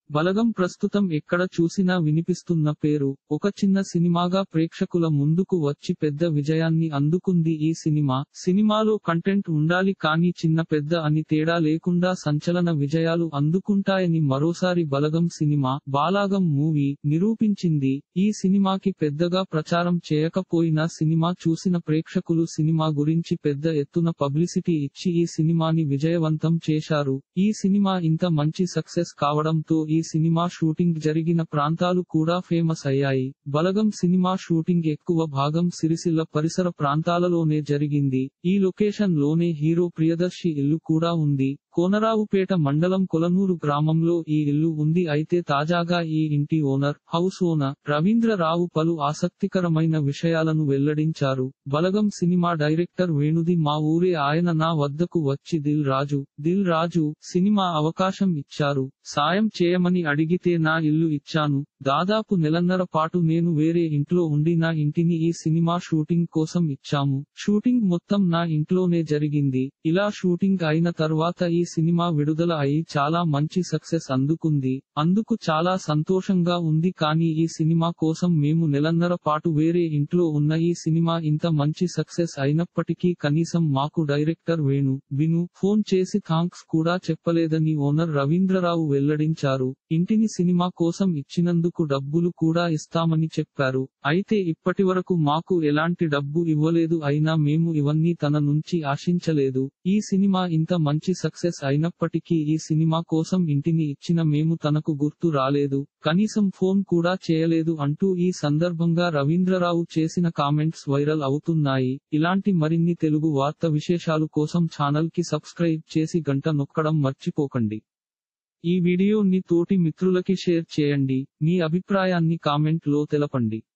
బలగం ప్రస్తుతం ఎక్కడ చూసినా వినిపిస్తున్న పేరు ఒక చిన్న సినిమాగా ప్రేక్షకుల ముందుకు వచ్చి పెద్ద విజయాన్ని అందుకుంది ఈ సినిమా సినిమాలో కంటెంట్ ఉండాలి కానీ చిన్న పెద్ద అని తేడా లేకుండా సంచలన విజయాలు అందుకుంటాయని మరోసారి బలగం సినిమా బాలాగం మూవీ నిరూపించింది ఈ సినిమాకి పెద్దగా ప్రచారం చేయకపోయినా సినిమా చూసిన ప్రేక్షకులు సినిమా గురించి పెద్ద ఎత్తున పబ్లిసిటీ ఇచ్చి ఈ సినిమాని విజయవంతం చేశారు ఈ సినిమా ఇంత మంచి సక్సెస్ కావడంతో ఈ సినిమా షూటింగ్ జరిగిన ప్రాంతాలు కూడా ఫేమస్ అయ్యాయి బలగం సినిమా షూటింగ్ ఎక్కువ భాగం సిరిసిల్ల పరిసర ప్రాంతాలలోనే జరిగింది ఈ లొకేషన్ లోనే హీరో ప్రియదర్శి ఇల్లు కూడా ఉంది కోనరావుపేట మండలం కొలనూరు గ్రామంలో ఈ ఇల్లు ఉంది అయితే తాజాగా ఈ ఇంటి ఓనర్ హౌస్ ఓనర్ రవీంద్రరావు పలు ఆసక్తికరమైన విషయాలను వెల్లడించారు బలగం సినిమా డైరెక్టర్ వేణుది మా ఊరే ఆయన నా వద్దకు వచ్చి దిల్ రాజు దిల్ రాజు సినిమా అవకాశం ఇచ్చారు సాయం చేయమని అడిగితే నా ఇల్లు ఇచ్చాను దాదాపు నెలన్నర పాటు నేను వేరే ఇంట్లో ఉండి నా ఇంటిని ఈ సినిమా షూటింగ్ కోసం ఇచ్చాము షూటింగ్ మొత్తం నా ఇంట్లోనే జరిగింది ఇలా షూటింగ్ అయిన తర్వాత ఈ సినిమా విడుదల అయి చాలా మంచి సక్సెస్ అందుకుంది అందుకు చాలా సంతోషంగా ఉంది కానీ ఈ సినిమా కోసం మేము నెలన్నర పాటు వేరే ఇంట్లో ఉన్న ఈ సినిమా ఇంత మంచి సక్సెస్ అయినప్పటికీ కనీసం మాకు డైరెక్టర్ వేణు విను ఫోన్ చేసి థాంక్స్ కూడా చెప్పలేదని ఓనర్ రవీంద్రరావు వెల్లడించారు ఇంటిని సినిమా కోసం ఇచ్చినందుకు డబ్బులు కూడా ఇస్తామని చెప్పారు అయితే ఇప్పటివరకు మాకు ఎలాంటి డబ్బు ఇవ్వలేదు అయినా మేము ఇవన్నీ తన నుంచి ఆశించలేదు ఈ సినిమా ఇంత మంచి సక్సెస్ అయినప్పటికీ ఈ సినిమా కోసం ఇంటిని ఇచ్చిన మేము తనకు గుర్తు రాలేదు కనీసం ఫోన్ కూడా చేయలేదు అంటూ ఈ సందర్భంగా రవీంద్రరావు చేసిన కామెంట్స్ వైరల్ అవుతున్నాయి ఇలాంటి మరిన్ని తెలుగు వార్త విశేషాలు కోసం ఛానల్ కి సబ్స్క్రైబ్ చేసి గంట నొక్కడం మర్చిపోకండి ఈ వీడియోని తోటి మిత్రులకి షేర్ చేయండి మీ అభిప్రాయాన్ని కామెంట్ లో తెలపండి